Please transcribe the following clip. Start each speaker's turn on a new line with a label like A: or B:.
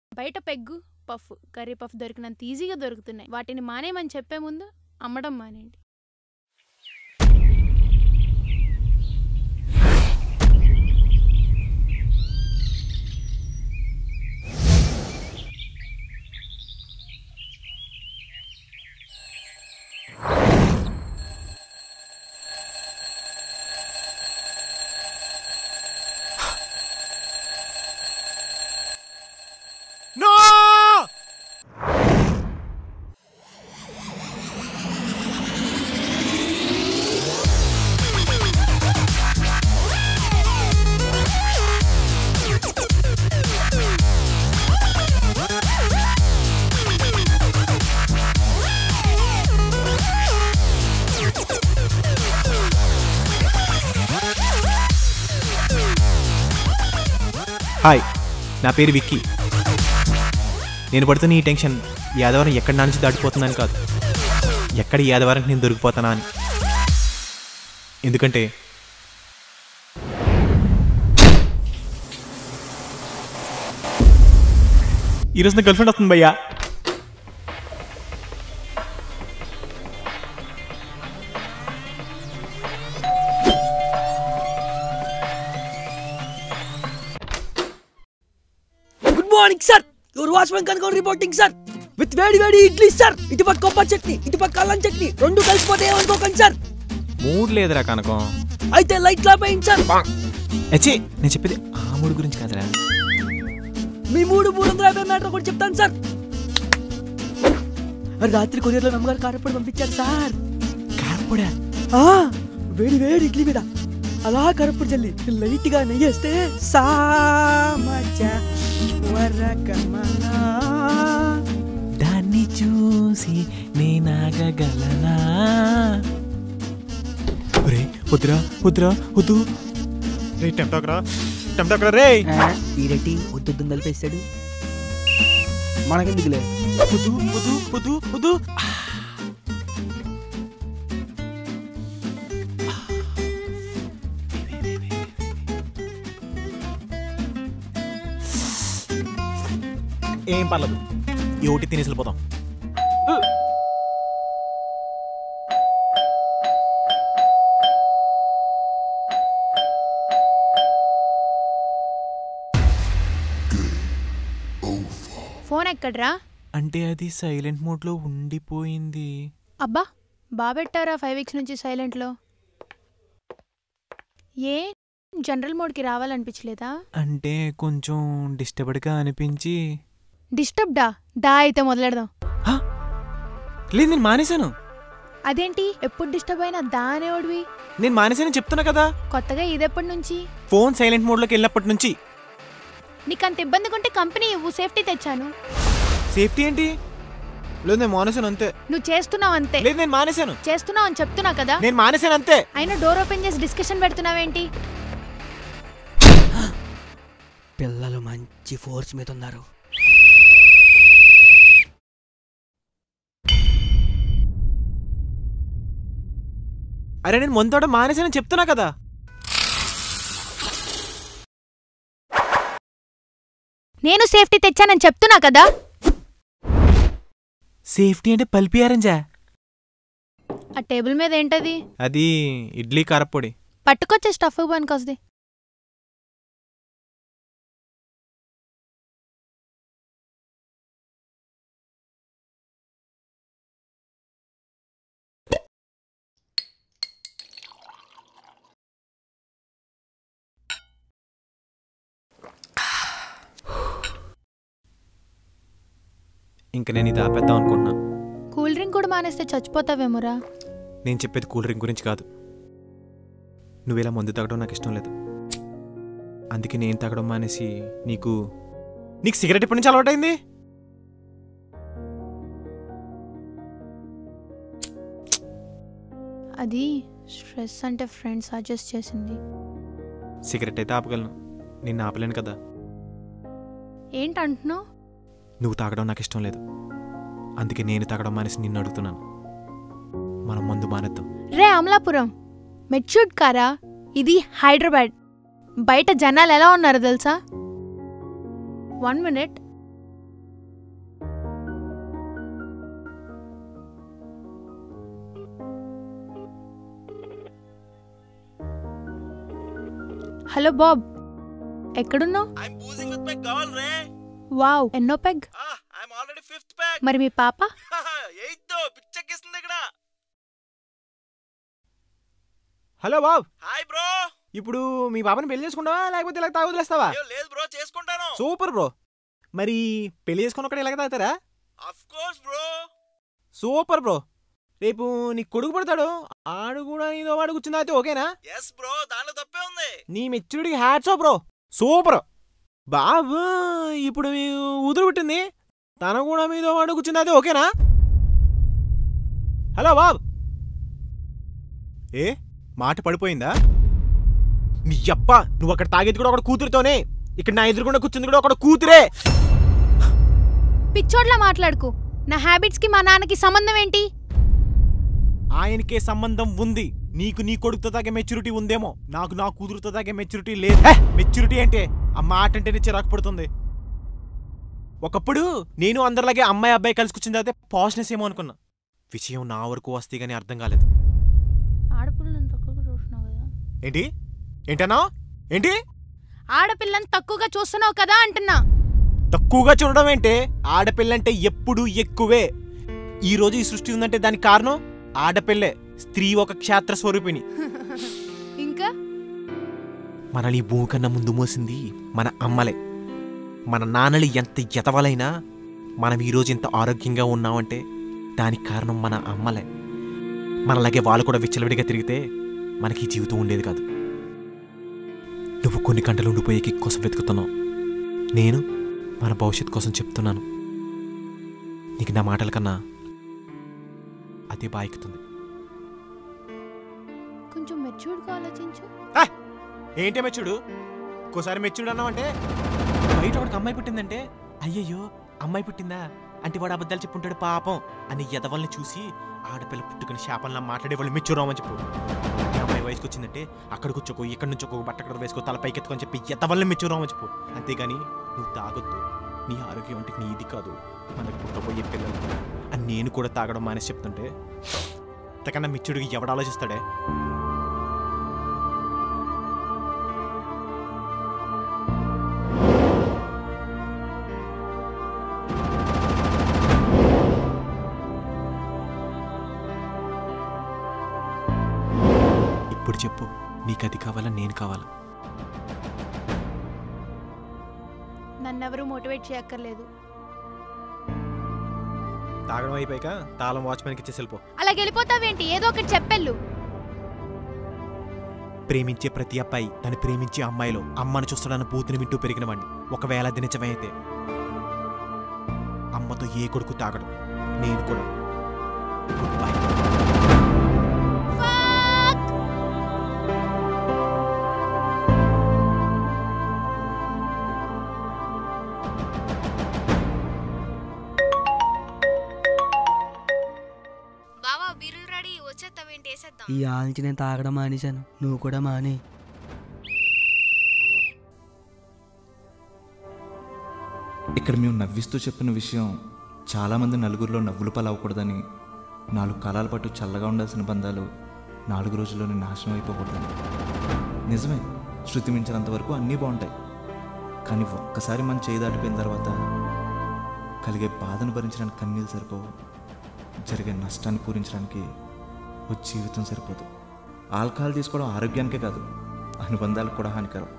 A: బయట peg puff curry puff దొరికినంత ఈజీగా దొరుకుతున్నాయి వాటిని మానేయమని చెప్పే ముందు అమ్మడం మానేయండి
B: నో హాయ్ నా పేరు విక్కీ నేను పడుతున్న ఈ టెన్షన్ యాదవరం ఎక్కడి నా నుంచి దాటిపోతుందని కాదు ఎక్కడ యాదవరం నేను దొరికిపోతానా అని ఎందుకంటే ఈరోజు నా గర్ల్ ఫ్రెండ్ వస్తుంది భయ్యా
C: good morning sir your watchman కనుక రిపోర్టింగ్ సార్ విత్ వేడి వేడి ఇడ్లీ సార్ ఇటుపక్క కొబ్బరి చట్నీ ఇటుపక్క అల్లం చట్నీ రెండు కలిసిపోతే ఏమనుకోకండి సార్
B: మూడ్ లేదురా కనకం
C: అయితే లైట్ లాపేయండి సార్
B: అచ్చే నేను చెప్పేది ఆ మూడు గురించి కాదురా
C: మీ మూడు మూడు వందల యాభై మ్యాటర్ కూడా చెప్తాను సార్ రాత్రి కొరియర్లో నమ్మగారు కారపడి పంపించారు సార్
B: కారపొడా
C: ఆ, వేడి వేడి ఇడ్లీ మీద అలా కరప్పుడు జల్లి లైట్ గా నెయ్యేస్తే సామజ వరకమనా
B: దాన్ని చూసి నేనాగగలనా ఒరే వద్దురా వద్దురా వద్దు రే టెంటాకరా టెంటాకరా రే
C: ఈరెడ్డి వద్దు కలిపేస్తాడు మనకెందుకులే
B: వద్దు వద్దు వద్దు వద్దు ఏం పర్లేదు ఈ ఒకటి తినేసి వెళ్ళిపోతాం
A: ఫోన్ ఎక్కడ్రా
B: అంటే అది సైలెంట్ మోడ్లో ఉండిపోయింది
A: అబ్బా బాబెట్టారా ఫైవ్ వీక్స్ నుంచి సైలెంట్లో ఏ జనరల్ మోడ్కి రావాలనిపించలేదా
B: అంటే కొంచెం డిస్టర్బ్డ్గా అనిపించి
A: డిస్టర్బ్డా దా అయితే మొదలెడదాం
B: హా? లేదు నేను మానేశాను
A: అదేంటి ఎప్పుడు డిస్టర్బ్ అయినా దా అనేవాడివి
B: నేను మానేశానని చెప్తున్నా కదా
A: కొత్తగా ఇదెప్పటి నుంచి
B: ఫోన్ సైలెంట్ మోడ్లోకి వెళ్ళినప్పటి నుంచి
A: నీకు అంత ఇబ్బందిగా ఉంటే కంపెనీ ఇవ్వు సేఫ్టీ తెచ్చాను
B: సేఫ్టీ ఏంటి లేదు నేను మానేశాను అంతే
A: నువ్వు చేస్తున్నావు అంతే
B: లేదు నేను మానేశాను
A: చేస్తున్నావు అని చెప్తున్నా కదా
B: నేను మానేశాను అంతే
A: అయినా డోర్ ఓపెన్ చేసి డిస్కషన్ పెడుతున్నావేంటి
C: పిల్లలు మంచి ఫోర్స్ మీద ఉన్నారు
B: అరే నేను మొంతోడ మానేశానని చెప్తున్నా కదా
A: నేను సేఫ్టీ తెచ్చానని చెప్తున్నా కదా
B: సేఫ్టీ అంటే పల్పియారంజా
A: ఆ టేబుల్ మీద ఏంటది
B: అది ఇడ్లీ కారపొడి
A: పట్టుకొచ్చే స్టఫ్ పనికొస్తుంది
B: ఇంక నేను ఇది ఆపేద్దాం అనుకుంటున్నా
A: కూల్ డ్రింక్ కూడా మానేస్తే చచ్చిపోతావేమోరా
B: నేను చెప్పేది కూల్ డ్రింక్ గురించి కాదు నువ్వు ఇలా మందు తాగడం నాకు ఇష్టం లేదు అందుకే నేను తాగడం మానేసి నీకు నీకు సిగరెట్ ఎప్పటి నుంచి అలవాటైంది
A: అది స్ట్రెస్ అంటే ఫ్రెండ్ సజెస్ట్ చేసింది
B: సిగరెట్ అయితే ఆపగలను నిన్ను ఆపలేను కదా
A: ఏంటంటున్నావు
B: నువ్వు తాగడం నాకు ఇష్టం లేదు అందుకే నేను తాగడం మానేసి నిన్ను అడుగుతున్నాను మనం మందు మానేద్దాం
A: రే అమలాపురం మెచ్యూర్డ్ కారా ఇది హైదరాబాద్ బయట జనాలు ఎలా ఉన్నారు తెలుసా వన్ మినిట్ హలో బాబ్ ఎక్కడున్నావు
B: I'm boozing with my girl రే
A: వావ్ ఎన్నో peg
B: I'm already fifth pack
A: మరి మీ పాప
B: ఎయిత్ పిచ్చెక్కిస్తుంది ఇక్కడ హలో బాబ్ హాయ్ బ్రో ఇప్పుడు మీ బాబాని పెళ్లి చేసుకుంటావా లేకపోతే ఇలా తాగు వదిలేస్తావా లేదు బ్రో చేసుకుంటాను సూపర్ బ్రో మరి పెళ్లి చేసుకున్న ఒకటి ఇలాగ తాగుతారా of course bro super bro రేపు నీ కొడుకు పడతాడు ఆడు కూడా నీతో వాడు కూర్చుని తాగితే ఓకేనా ఎస్ బ్రో దాంట్లో తప్పే ఉంది నీ మెచ్యూరిటీ హ్యాట్స్ బ్రో సూపర్ బాబు ఇప్పుడు మీ ఉదురు పుట్టింది తను కూడా మీతో వాడు కూర్చుని తాగితే ఓకేనా హలో బాబ్ ఏ మాట పడిపోయిందా నీ అబ్బా నువ్వు అక్కడ తాగేది కూడా ఒకటి కూతురుతోనే ఇక్కడ నా ఎదురుకుండా కూర్చుంది కూడా ఒకటి కూతురే
A: పిచ్చోడ్లా మాట్లాడుకు నా హ్యాబిట్స్ కి మా నాన్నకి సంబంధం ఏంటి
B: ఆయనకే సంబంధం ఉంది నీకు నీ కొడుకుతో తాగే మెచ్యూరిటీ ఉందేమో నాకు నా కూతురుతో తాగే మెచ్యూరిటీ లేదు మెచ్యూరిటీ అంటే ఆ మాట అంటేనే చిరాకు పడుతుంది ఒకప్పుడు నేను అందరిలాగే అమ్మాయి అబ్బాయి కలిసి కూర్చుని తాగితే పాజినెస్ ఏమో అనుకున్నా విషయం నా వరకు వస్తే గానీ అర్థం కాలేదు
A: ఆడపిల్లని తక్కువగా చూస్తున్నావు కదా
B: ఏంటి ఏంటన్నా ఏంటి
A: ఆడపిల్లని తక్కువగా చూస్తున్నావు కదా అంటున్నా
B: తక్కువగా చూడడం ఏంటే ఆడపిల్లంటే ఎప్పుడు ఎక్కువే ఈ రోజు ఈ సృష్టి ఉందంటే దానికి కారణం ఆడపిల్లే స్త్రీ ఒక క్షేత్ర స్వరూపిణి
A: ఇంకా
B: మనల్ని ఈ భూమి కన్నా ముందు మోసింది మన అమ్మలే మన నాన్నలు ఎంత ఎతవలైనా మనం ఈరోజు ఇంత ఆరోగ్యంగా ఉన్నామంటే దానికి కారణం మన అమ్మలే మనలాగే వాళ్ళు కూడా విచ్చలవిడిగా తిరిగితే మనకి ఈ జీవితం ఉండేది కాదు నువ్వు కొన్ని గంటలు ఉండిపోయే కిక్ కోసం వెతుకుతున్నావు నేను మన భవిష్యత్ కోసం చెప్తున్నాను నీకు నా మాటల కన్నా అదే బాగుతుంది
A: కొంచెం మెచ్యూర్డ్గా ఆలోచించు
B: ఏంటి మెచ్చుడు ఇంకోసారి మెచ్చుడు అన్నావంటే బయట ఒకడికి అమ్మాయి పుట్టిందంటే అయ్యయ్యో అమ్మాయి పుట్టిందా అంటే వాడు అబద్ధాలు చెప్పుంటాడు పాపం అని ఎదవల్ని చూసి ఆడపిల్ల పుట్టుకుని శాపంలా మాట్లాడే వాళ్ళు మెచ్చురామని చెప్పు అదే అమ్మాయి వయసుకు వచ్చిందంటే అక్కడ కూర్చోకో ఇక్కడ నుంచి ఒక బట్ట అక్కడ వేసుకో తల పైకెత్తుకొని చెప్పి ఎదవల్ని మెచ్చురామని చెప్పు అంతేగాని నువ్వు తాగొద్దు నీ ఆరోగ్యం అంటే నీది కాదు మనకు పుట్టబోయే పిల్లలు అని నేను కూడా తాగడం మానేసి చెప్తుంటే ఇంతకన్నా మిచ్చుడికి ఎవడు ఆలోచిస్తాడే ఇప్పుడు చెప్పు నీకు అది కావాలా నేను కావాలా
A: నన్నెవరూ మోటివేట్ చేయక్కర్లేదు
B: తాగడం అయిపోయాక తాళం వాచ్మెన్కి ఇచ్చేసి వెళ్ళిపో
A: అలా వెళ్ళిపోతావేంటి ఏదో ఒకటి చెప్పెళ్ళు
B: ప్రేమించే ప్రతి అబ్బాయి తను ప్రేమించే అమ్మాయిలో అమ్మను చూస్తాడన్న బూతుని వింటూ పెరిగిన వాడిని ఒకవేళ అది నిజమైతే అమ్మతో ఏ కొడుకు తాగడు నేను కూడా గుడ్ బై
A: బావా బీరులు రెడీ వచ్చేస్తావేంటి వేసేద్దాం
C: ఈ ఆల్చి నేను తాగడం మానేశాను నువ్వు కూడా మానే
D: ఇక్కడ మేము నవ్విస్తూ చెప్పిన విషయం చాలామంది నలుగురిలో నవ్వులు పాలవ్వకూడదని నాలుగు కాలాల పాటు చల్లగా ఉండాల్సిన బంధాలు నాలుగు రోజుల్లోనే నాశనం అయిపోకూడదని నిజమే శృతి మించినంత వరకు అన్నీ బాగుంటాయి కానీ ఒక్కసారి మనం చేయి దాటిపోయిన తర్వాత కలిగే బాధను భరించడానికి కన్నీళ్ళు సరిపోవు జరిగే నష్టాన్ని పూరించడానికి ఓ జీవితం సరిపోదు ఆల్కహాల్ తీసుకోవడం ఆరోగ్యానికే కాదు అనుబంధాలకు కూడా హానికరం